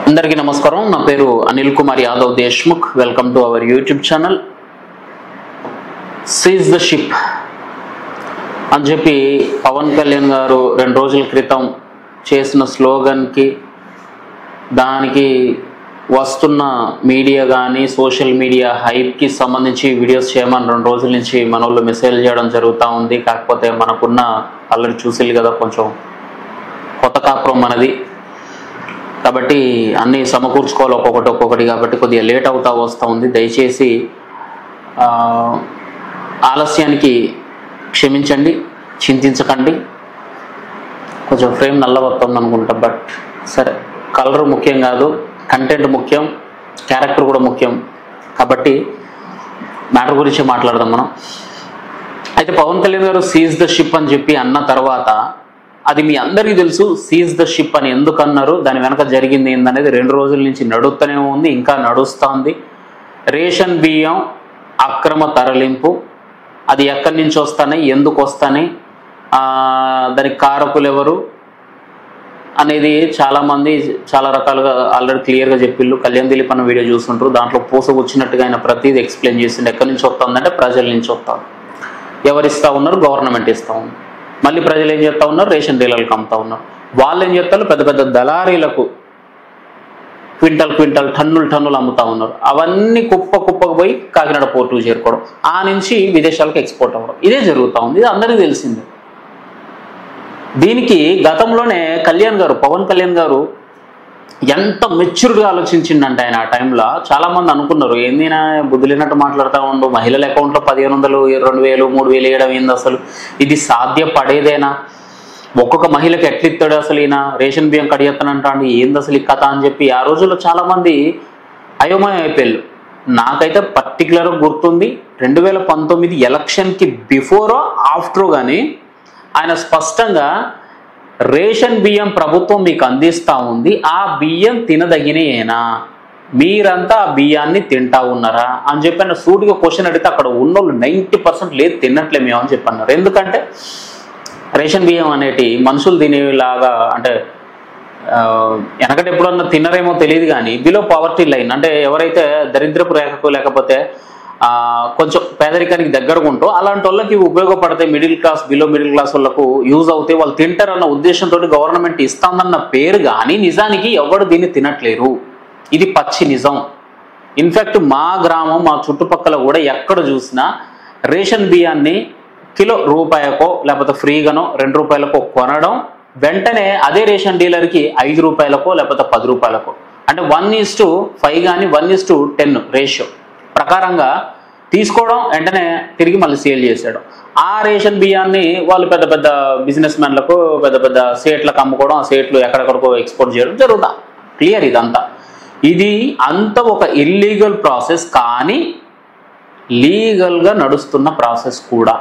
అందరికీ నమస్కారం నా పేరు Anil Kumar Yadav Deshmukh welcome to our YouTube channel seize the ship అని చెప్పి పవన్ కళ్యాణ్ గారు రెండు రోజుల క్రితం చేసిన స్లోగన్కి దానికి వస్తున్న మీడియా కానీ సోషల్ మీడియా హైప్కి సంబంధించి వీడియోస్ చేయమని రెండు రోజుల నుంచి మన వాళ్ళు మెసేజ్ చేయడం జరుగుతూ ఉంది కాకపోతే మనకున్న ఆల్రెడీ చూసేది కదా కొంచెం కొత్త కాపురం మనది కాబట్టి అన్నీ సమకూర్చుకోవాలి ఒక్కొక్కటి ఒక్కొక్కటి కాబట్టి కొద్దిగా లేట్ అవుతా వస్తూ ఉంది దయచేసి ఆ, ఆలస్యానికి క్షమించండి చింతించకండి కొంచెం ఫ్రేమ్ నల్లబడుతుంది అనుకుంటా బట్ సరే కలర్ ముఖ్యం కాదు కంటెంట్ ముఖ్యం క్యారెక్టర్ కూడా ముఖ్యం కాబట్టి మ్యాటర్ గురించి మాట్లాడదాం మనం అయితే పవన్ కళ్యాణ్ గారు సీజ్ ద షిప్ అని చెప్పి అన్న తర్వాత అది మీ అందరికీ తెలుసు సీజ్ ద షిప్ అని ఎందుకు అన్నారు దాని వెనక జరిగింది ఏందనేది రెండు రోజుల నుంచి నడుస్తూనే ఉంది ఇంకా నడుస్తోంది రేషన్ బియ్యం అక్రమ తరలింపు అది ఎక్కడి నుంచి వస్తాయి ఎందుకు వస్తాయి దానికి కారకులు ఎవరు అనేది చాలా మంది చాలా రకాలుగా ఆల్రెడీ క్లియర్గా చెప్పిళ్ళు కళ్యాణ్ దిలీప్ అన్న వీడియో చూస్తుంటారు దాంట్లో పూసగుచ్చినట్టుగా ఆయన ప్రతిదీ ఎక్స్ప్లెయిన్ చేసిండు ఎక్కడి నుంచి వస్తుందంటే ప్రజల నుంచి వస్తాం ఎవరు ఇస్తా ఉన్నారు గవర్నమెంట్ ఇస్తా ఉంది మళ్ళీ ప్రజలు ఏం చేస్తా ఉన్నారు రేషన్ డీలర్లకు అమ్ముతా ఉన్నారు వాళ్ళు ఏం చేస్తారు పెద్ద పెద్ద దళారీలకు క్వింటల్ క్వింటల్ టన్నులు టన్నులు అమ్ముతా ఉన్నారు అవన్నీ కుప్ప కుప్పకు పోయి కాకినాడ పోర్టుకు చేరుకోవడం ఆ నుంచి విదేశాలకు ఎక్స్పోర్ట్ అవ్వడం ఇదే జరుగుతూ ఉంది ఇది అందరికీ తెలిసిందే దీనికి గతంలోనే కళ్యాణ్ గారు పవన్ కళ్యాణ్ గారు ఎంత మెచ్యూర్డ్గా ఆలోచించిండంటే ఆయన ఆ టైంలో చాలా మంది అనుకున్నారు ఏందినా బుద్ధి లేనట్టు మాట్లాడుతూ ఉండు మహిళల అకౌంట్లో పదిహేను వందలు రెండు వేలు మూడు వేలు వేయడం ఏంది అసలు ఇది సాధ్యపడేదేనా ఒక్కొక్క మహిళకి ఎట్లిస్తాడు అసలు ఈయన రేషన్ బియ్యం కడిగేస్తానంటాడు ఏంది అసలు ఈ కథ అని చెప్పి ఆ రోజుల్లో చాలా మంది అయోమయం అయిపోయారు నాకైతే పర్టికులర్ గుర్తుంది రెండు వేల పంతొమ్మిది ఎలక్షన్కి బిఫోరో ఆఫ్టర్ కానీ ఆయన స్పష్టంగా రేషన్ బియ్యం ప్రభుత్వం మీకు అందిస్తా ఉంది ఆ బియ్యం తినదగినయేనా మీరంతా ఆ బియ్యాన్ని తింటా ఉన్నారా అని చెప్పి ఆయన సూటిగా క్వశ్చన్ అడిగితే అక్కడ ఉన్నోళ్ళు నైంటీ పర్సెంట్ లేదు తిన్నట్లే మేము అని చెప్పి అన్నారు ఎందుకంటే రేషన్ బియ్యం అనేటి మనుషులు తినేలాగా అంటే ఆ, వెనకటి ఎప్పుడన్నా తిన్నరేమో తెలియదు కానీ బిలో పవర్టీ లైన్ అంటే ఎవరైతే దరిద్రపు రేఖకు లేకపోతే ఆ, కొంచెం పేదరికానికి దగ్గరగా ఉంటో అలాంటి వాళ్ళకి ఇవి ఉపయోగపడతాయి middle class below middle class వాళ్ళకు యూజ్ అవుతాయి వాళ్ళు తింటారన్న ఉద్దేశంతో గవర్నమెంట్ ఇస్తామన్న పేరు కానీ నిజానికి ఎవరు దీన్ని తినట్లేరు ఇది పచ్చి నిజం ఇన్ఫ్యాక్ట్ మా గ్రామం మా చుట్టుపక్కల కూడా ఎక్కడ చూసినా రేషన్ బియ్యాన్ని కిలో రూపాయకో లేకపోతే ఫ్రీగానో రెండు రూపాయలకో కొనడం వెంటనే అదే రేషన్ డీలర్కి ఐదు రూపాయలకో లేకపోతే పది రూపాయలకో అంటే వన్ ఈస్ టు ఫైవ్ కానీ one is to ten ratio ప్రకారంగా తీసుకోవడం వెంటనే తిరిగి మళ్ళీ సేల్ చేసేయడం ఆ రేషన్ బియ్యాన్ని వాళ్ళు పెద్ద పెద్ద బిజినెస్ మ్యాన్లకు పెద్ద పెద్ద సేట్లకు అమ్ముకోవడం ఆ సేట్లు ఎక్కడెక్కడికో ఎక్స్పోర్ట్ చేయడం జరుగుతా క్లియర్ ఇదంతా ఇది అంత ఒక ఇల్లీగల్ ప్రాసెస్ కానీ లీగల్గా నడుస్తున్న ప్రాసెస్ కూడా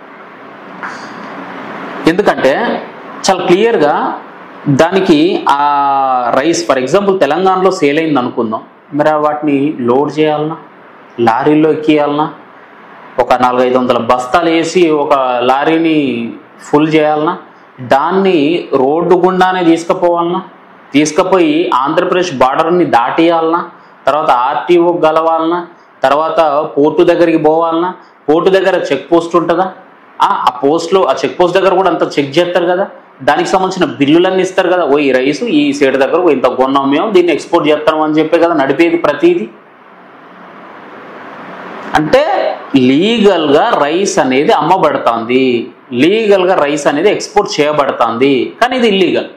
ఎందుకంటే చాలా క్లియర్గా దానికి ఆ రైస్ ఫర్ ఎగ్జాంపుల్ తెలంగాణలో సేల్ అయింది అనుకుందాం మరి ఆ వాటిని లోడ్ చేయాలన్నా లారీలో ఎక్కియాలన్నా ఒక నాలుగైదు వందల బస్తాలు వేసి ఒక లారీని ఫుల్ చేయాలన్నా దాన్ని రోడ్డు గుండానే తీసుకుపోవాలన్నా తీసుకుపోయి ఆంధ్రప్రదేశ్ బార్డర్ని దాటియాలన్నా తర్వాత ఆర్టీఓ గలవాలన్నా తర్వాత పోర్టు దగ్గరికి పోవాలన్నా పోర్టు దగ్గర చెక్ పోస్ట్ ఉంటుందా ఆ ఆ పోస్ట్లో ఆ చెక్ పోస్ట్ దగ్గర కూడా అంత చెక్ చేస్తారు కదా దానికి సంబంధించిన బిల్లులన్నీ ఇస్తారు కదా ఓ ఈ రైసు ఈ సేటు దగ్గర ఓ ఇంత కొన్నాం మేము దీన్ని ఎక్స్పోర్ట్ చేస్తాం అని చెప్పే కదా నడిపేది ప్రతిదీ అంటే లీగల్గా రైస్ అనేది అమ్మబడుతుంది లీగల్గా రైస్ అనేది ఎక్స్పోర్ట్ చేయబడుతుంది కానీ ఇది ఇల్లీగల్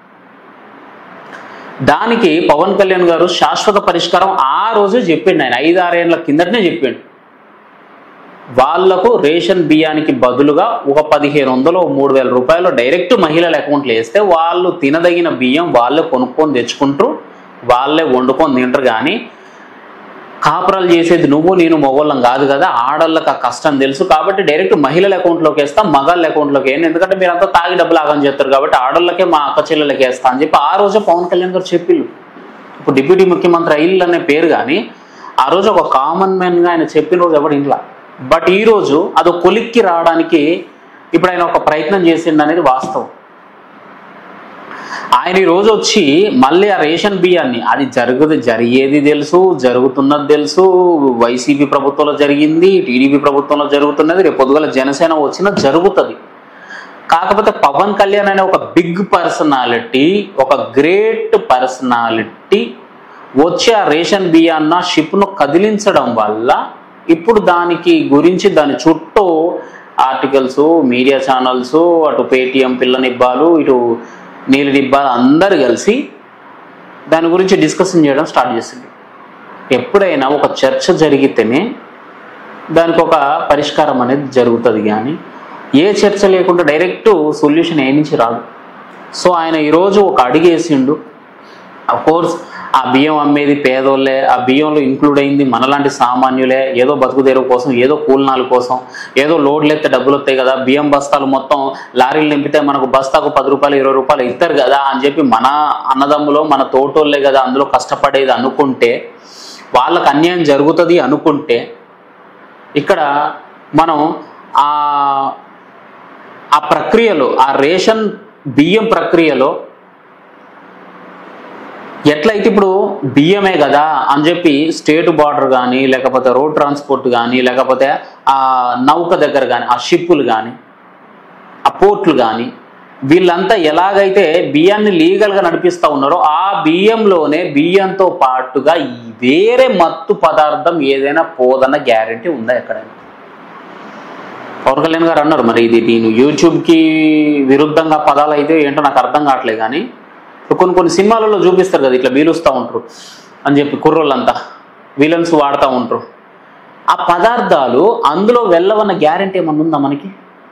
దానికి పవన్ కళ్యాణ్ గారు శాశ్వత పరిష్కారం ఆ రోజు చెప్పిండు ఆయన ఐదు ఆరేళ్ల కిందటనే చెప్పిండు వాళ్లకు రేషన్ బియ్యానికి బదులుగా ఒక పదిహేను వందలు మూడు వేల రూపాయలు డైరెక్ట్ మహిళల అకౌంట్లో వేస్తే వాళ్ళు తినదగిన బియ్యం వాళ్ళే కొనుక్కొని తెచ్చుకుంటూ వాళ్ళే వండుకొని తింటారు కానీ కాపురాలు చేసేది నువ్వు నేను మొగోళ్ళం కాదు కదా ఆడళ్ళకి ఆ కష్టం తెలుసు కాబట్టి డైరెక్ట్ మహిళల అకౌంట్లోకి వేస్తా మగాళ్ళ అకౌంట్లోకి వేయండి ఎందుకంటే మీరంతా తాగి డబ్బులు ఆగం చేస్తారు కాబట్టి ఆడళ్ళకే మా అక్క చెల్లెలకి వేస్తా అని చెప్పి ఆ రోజు పవన్ కళ్యాణ్ గారు చెప్పిళ్ళు ఇప్పుడు డిప్యూటీ ముఖ్యమంత్రి అయ్యిల్ అనే పేరు కానీ ఆ రోజు ఒక కామన్ మ్యాన్గా ఆయన చెప్పిన రోజు ఎవరు ఇంట్లో బట్ ఈ రోజు అది ఒక కొలిక్కి రావడానికి ఇప్పుడు ఆయన ఒక ప్రయత్నం చేసిండు అనేది వాస్తవం ఆయన ఈ రోజు వచ్చి మళ్ళీ ఆ రేషన్ బియ్యాన్ని అది జరుగుదు జరిగేది తెలుసు జరుగుతున్నది తెలుసు వైసీపీ ప్రభుత్వంలో జరిగింది టీడీపీ ప్రభుత్వంలో జరుగుతున్నది రేపు పొద్దుగల జనసేన వచ్చినా జరుగుతుంది కాకపోతే పవన్ కళ్యాణ్ అనే ఒక బిగ్ పర్సనాలిటీ ఒక గ్రేట్ పర్సనాలిటీ వచ్చి ఆ రేషన్ బియ్యాన్న షిప్ను కదిలించడం వల్ల ఇప్పుడు దానికి గురించి దాని చుట్టూ ఆర్టికల్స్ మీడియా ఛానల్స్ అటు పేటిఎం పిల్ల నిబ్బాలు ఇటు నీలి నిబ్బాలు అందరు కలిసి దాని గురించి డిస్కషన్ చేయడం స్టార్ట్ చేసింది ఎప్పుడైనా ఒక చర్చ జరిగితేనే దానికి ఒక పరిష్కారం అనేది జరుగుతుంది కానీ ఏ చర్చ లేకుండా డైరెక్ట్ సొల్యూషన్ ఏ నుంచి రాదు సో ఆయన ఈరోజు ఒక అడుగు వేసిండు కోర్స్ ఆ బియ్యం అమ్మేది పేదోళ్ళే ఆ బియ్యంలో ఇంక్లూడ్ అయింది మనలాంటి సామాన్యులే ఏదో బతుకు తెరువు కోసం ఏదో కూలనాల కోసం ఏదో లోడ్లు ఎత్తే డబ్బులు వస్తాయి కదా బియ్యం బస్తాలు మొత్తం లారీలు నింపితే మనకు బస్తాకు పది రూపాయలు ఇరవై రూపాయలు ఇస్తారు కదా అని చెప్పి మన అన్నదమ్ములో మన తోటోళ్ళే కదా అందులో కష్టపడేది అనుకుంటే వాళ్ళకు అన్యాయం జరుగుతుంది అనుకుంటే ఇక్కడ మనం ఆ ఆ ప్రక్రియలో ఆ రేషన్ బియ్యం ప్రక్రియలో ఎట్లయితే ఇప్పుడు బియ్యమే కదా అని చెప్పి స్టేట్ బార్డర్ కానీ లేకపోతే రోడ్ ట్రాన్స్పోర్ట్ కానీ లేకపోతే ఆ నౌక దగ్గర కానీ ఆ షిప్పులు కానీ ఆ పోర్ట్లు కానీ వీళ్ళంతా ఎలాగైతే బియ్యాన్ని లీగల్గా నడిపిస్తూ ఉన్నారో ఆ బియ్యంలోనే బియ్యంతో పాటుగా ఈ వేరే మత్తు పదార్థం ఏదైనా పోదన్న గ్యారంటీ ఉందా ఎక్కడైనా పవన్ కళ్యాణ్ గారు అన్నారు మరి ఇది నేను యూట్యూబ్కి విరుద్ధంగా పదాలు అయితే ఏంటో నాకు అర్థం కావట్లేదు కానీ కొన్ని కొన్ని సినిమాలలో చూపిస్తారు కదా ఇట్లా వీలుస్తూ ఉంటారు అని చెప్పి కుర్రోళ్ళంతా విలన్స్ వాడుతూ ఉంటారు ఆ పదార్థాలు అందులో వెళ్ళవన్న గ్యారంటీ ఏమన్నా ఉందా మనకి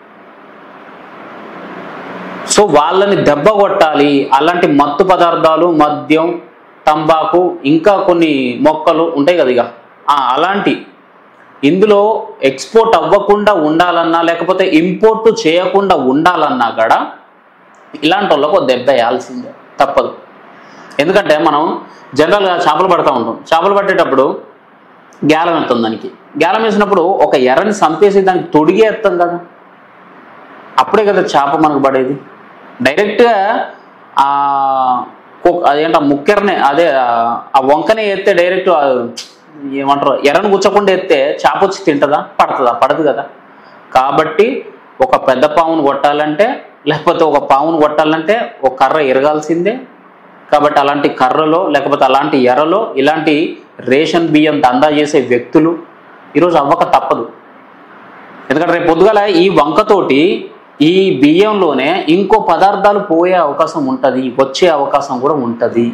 సో వాళ్ళని దెబ్బ కొట్టాలి అలాంటి మత్తు పదార్థాలు మద్యం తంబాకు ఇంకా కొన్ని మొక్కలు ఉంటాయి కదా ఇక ఆ, అలాంటి ఇందులో ఎక్స్పోర్ట్ అవ్వకుండా ఉండాలన్నా లేకపోతే ఇంపోర్ట్ చేయకుండా ఉండాలన్నా కూడా ఇలాంటి వాళ్ళకు ఒక దెబ్బ వేయాల్సిందే తప్పదు ఎందుకంటే మనం జనరల్గా చేపలు పడతా ఉంటాం చేపలు పట్టేటప్పుడు గ్యాలం ఎత్తాం దానికి గ్యాలం వేసినప్పుడు ఒక ఎర్రని సంపేసి దానికి తొడిగే ఎత్తాం కదా అప్పుడే కదా చేప మనకు పడేది డైరెక్ట్గా ఆ కో- అదేంట ముక్కెరనే అదే ఆ- ఆ వంకనే ఎత్తే డైరెక్ట్ ఆ ఏమంటారు ఎర్రను గుచ్చకుండా ఎత్తే చేప వచ్చి తింటదా పడుతుందా పడదు కదా కాబట్టి ఒక పెద్ద పావును కొట్టాలంటే లేకపోతే ఒక పావును కొట్టాలంటే ఒక కర్ర ఎరగాల్సిందే కాబట్టి అలాంటి కర్రలో లేకపోతే అలాంటి ఎర్రలో ఇలాంటి రేషన్ బియ్యం దందా చేసే వ్యక్తులు ఈరోజు అవ్వక తప్పదు ఎందుకంటే రేపు పొద్దుగాల ఈ వంకతోటి ఈ బియ్యంలోనే ఇంకో పదార్థాలు పోయే అవకాశం ఉంటుంది వచ్చే అవకాశం కూడా ఉంటుంది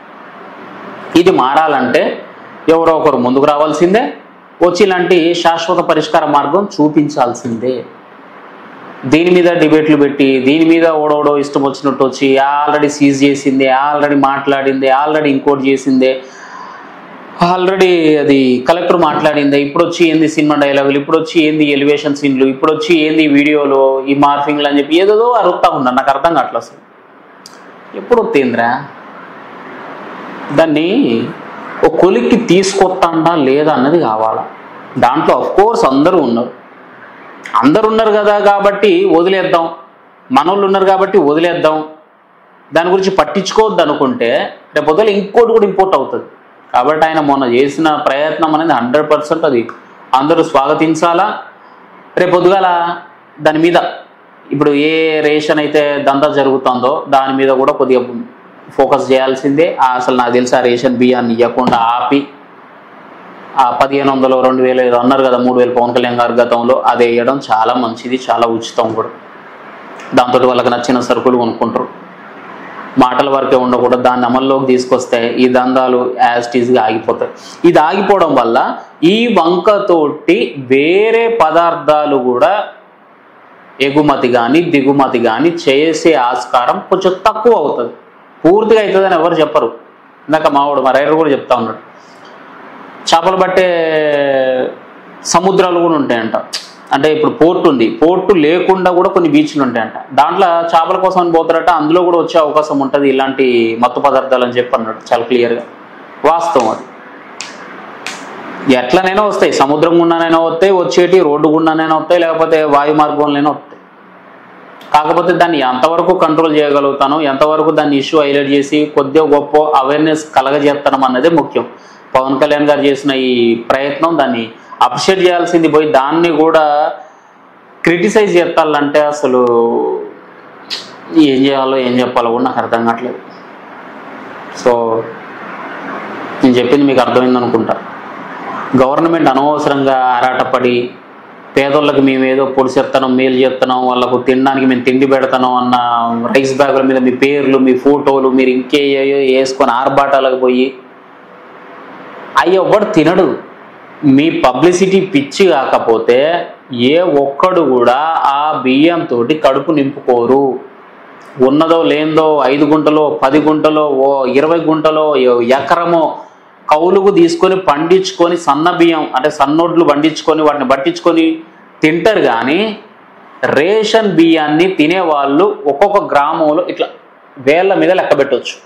ఇది మారాలంటే ఎవరో ఒకరు ముందుకు రావాల్సిందే వచ్చి ఇలాంటి శాశ్వత పరిష్కార మార్గం చూపించాల్సిందే దీని మీద డిబేట్లు పెట్టి దీని మీద ఓడోడో ఇష్టం వచ్చినట్టు వచ్చి ఆల్రెడీ సీజ్ చేసిందే ఆల్రెడీ మాట్లాడిందే ఆల్రెడీ ఇంకోటి చేసిందే ఆల్రెడీ అది కలెక్టర్ మాట్లాడిందే ఇప్పుడు వచ్చి ఏంది సినిమా డైలాగులు ఇప్పుడు వచ్చి ఏంది ఎలివేషన్ సీన్లు ఇప్పుడు వచ్చి ఏంది వీడియోలు ఈ మార్ఫింగ్లు అని చెప్పి ఏదేదో అరుస్తా ఉన్నారు నాకు అర్థం కావట్లేదు అసలు ఎప్పుడు వస్తుందిరా దాన్ని ఒక కొలిక్కి తీసుకొస్తాండా లేదా అన్నది కావాలా దాంట్లో అఫ్ కోర్స్ అందరూ ఉన్నారు అందరు ఉన్నారు కదా కాబట్టి వదిలేద్దాం మనోళ్ళు ఉన్నారు కాబట్టి వదిలేద్దాం దాని గురించి పట్టించుకోవద్దు అనుకుంటే రేపు పొద్దున ఇంకోటి కూడా ఇంపోర్ట్ అవుతుంది కాబట్టి ఆయన మొన్న చేసిన ప్రయత్నం అనేది హండ్రెడ్ పర్సెంట్ అది అందరూ స్వాగతించాలా రేపు పొద్దుగాల దాని మీద ఇప్పుడు ఏ రేషన్ అయితే దందా జరుగుతుందో దాని మీద కూడా కొద్దిగా ఫోకస్ చేయాల్సిందే ఆ అసలు నాకు తెలిసి ఆ రేషన్ బియ్యాన్ని ఇవ్వకుండా ఆపి ఆ పదిహేను వందలు రెండు వేలు ఏదో అన్నారు కదా మూడు వేలు పవన్ కళ్యాణ్ గారి గతంలో అది వేయడం చాలా మంచిది చాలా ఉచితం కూడా దాంతో వాళ్ళకి నచ్చిన సరుకులు కొనుక్కుంటారు మాటల వరకే ఉండకూడదు దాన్ని అమల్లోకి తీసుకొస్తే ఈ దందాలు యాజ్ టీజ్గా ఆగిపోతాయి ఇది ఆగిపోవడం వల్ల ఈ వంకతోటి వేరే పదార్థాలు కూడా ఎగుమతి కానీ దిగుమతి కానీ చేసే ఆస్కారం కొంచెం తక్కువ అవుతుంది పూర్తిగా అవుతుందని ఎవరు చెప్పరు ఇందాక మావాడు మా రైడర్ కూడా చెప్తా ఉన్నాడు చేపలు పట్టే సముద్రాలు కూడా ఉంటాయంట అంటే ఇప్పుడు పోర్ట్ ఉంది పోర్టు లేకుండా కూడా కొన్ని బీచ్లు ఉంటాయంట దాంట్లో చేపల కోసం అని పోతారట అందులో కూడా వచ్చే అవకాశం ఉంటుంది ఇలాంటి మత్తు పదార్థాలు అని చెప్పి అన్నాడు చాలా క్లియర్గా వాస్తవం అది ఎట్లనైనా వస్తాయి సముద్రం గుండానైనా వస్తాయి వచ్చేటి రోడ్డు గుండానైనా వస్తాయి లేకపోతే వాయు మార్గంలోనైనా వస్తాయి కాకపోతే దాన్ని ఎంతవరకు కంట్రోల్ చేయగలుగుతాను ఎంతవరకు దాన్ని ఇష్యూ హైలైట్ చేసి కొద్దిగా గొప్ప అవేర్నెస్ కలగజేస్తానం అన్నదే ముఖ్యం పవన్ కళ్యాణ్ గారు చేసిన ఈ ప్రయత్నం దాన్ని అప్రిషియేట్ చేయాల్సింది పోయి దాన్ని కూడా క్రిటిసైజ్ చేస్తాలంటే అసలు ఏం చేయాలో ఏం చెప్పాలో కూడా నాకు అర్థం కావట్లేదు సో నేను చెప్పింది మీకు అర్థమైంది అనుకుంటా గవర్నమెంట్ అనవసరంగా ఆరాటపడి పేదోళ్ళకి మేము ఏదో పొడి చేస్తున్నాం మేలు చేస్తున్నాం వాళ్ళకు తినడానికి మేము తిండి పెడతాం అన్న రైస్ బ్యాగుల మీద మీ పేర్లు మీ ఫోటోలు మీరు ఇంకేయో వేసుకొని ఆర్భాటాలకు పోయి అయ్యి ఎవ్వడు తినడు మీ పబ్లిసిటీ పిచ్చి కాకపోతే ఏ ఒక్కడు కూడా ఆ బియ్యంతో కడుపు నింపుకోరు ఉన్నదో లేందో ఐదు గుంటలో పది గుంటలో ఓ ఇరవై గుంటలో ఓ ఎకరమో కౌలుకు తీసుకొని పండించుకొని సన్న బియ్యం అంటే సన్నోడ్లు పండించుకొని వాటిని పట్టించుకొని తింటారు కానీ రేషన్ బియ్యాన్ని తినేవాళ్ళు ఒక్కొక్క గ్రామంలో ఇట్లా వేళ్ళ మీద లెక్క పెట్టవచ్చు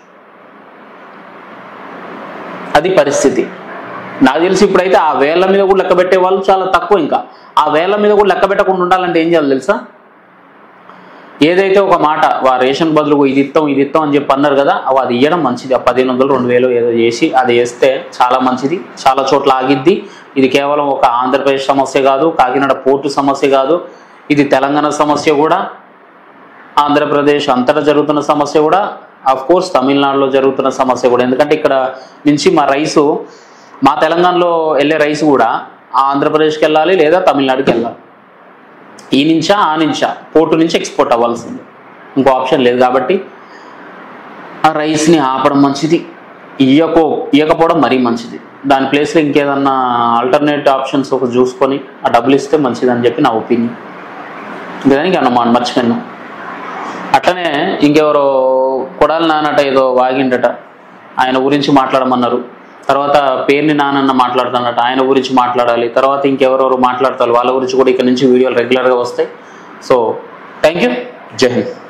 అది పరిస్థితి నాకు తెలిసి ఇప్పుడైతే ఆ వేళ్ళ మీద కూడా లెక్క పెట్టే వాళ్ళు చాలా తక్కువ ఇంకా ఆ వేళ్ళ మీద కూడా లెక్క పెట్టకుండా ఉండాలంటే ఏం చేయాలి తెలుసా ఏదైతే ఒక మాట వా రేషన్ బదులు ఇది ఇస్తాం ఇది ఇస్తాం అని చెప్పి అన్నారు కదా అవి అది ఇవ్వడం మంచిది ఆ పదిహేను వందలు రెండు వేలు ఏదో చేసి అది వేస్తే చాలా మంచిది చాలా చోట్ల ఆగిద్ది ఇది కేవలం ఒక ఆంధ్రప్రదేశ్ సమస్య కాదు కాకినాడ పోర్టు సమస్య కాదు ఇది తెలంగాణ సమస్య కూడా ఆంధ్రప్రదేశ్ అంతటా జరుగుతున్న సమస్య కూడా అఫ్ కోర్స్ తమిళనాడులో జరుగుతున్న సమస్య కూడా ఎందుకంటే ఇక్కడ నుంచి మా రైసు మా తెలంగాణలో వెళ్ళే రైస్ కూడా ఆంధ్రప్రదేశ్కి వెళ్ళాలి లేదా తమిళనాడుకి వెళ్ళాలి ఈ నుంచా ఆ నుంచా పోర్టు నుంచి ఎక్స్పోర్ట్ అవ్వాల్సింది ఇంకో ఆప్షన్ లేదు కాబట్టి ఆ రైస్ని ఆపడం మంచిది ఇయ్యకో ఇయ్యకపోవడం మరీ మంచిది దాని ప్లేస్లో ఇంకేదన్నా ఆల్టర్నేట్ ఆప్షన్స్ ఒక చూసుకొని ఆ డబ్బులు ఇస్తే మంచిది అని చెప్పి నా ఒపీనియన్ దానికి అన్నమాట మర్చిపోయాను అట్లనే ఇంకెవరో కొడాలి నానట ఏదో వాగిండట ఆయన గురించి మాట్లాడమన్నారు తర్వాత పేరుని నానన్న మాట్లాడుతున్నట్టు ఆయన గురించి మాట్లాడాలి తర్వాత ఇంకెవరెవరు మాట్లాడతారు వాళ్ళ గురించి కూడా ఇక్కడ నుంచి వీడియోలు రెగ్యులర్గా వస్తాయి సో థ్యాంక్ యూ జై హింద్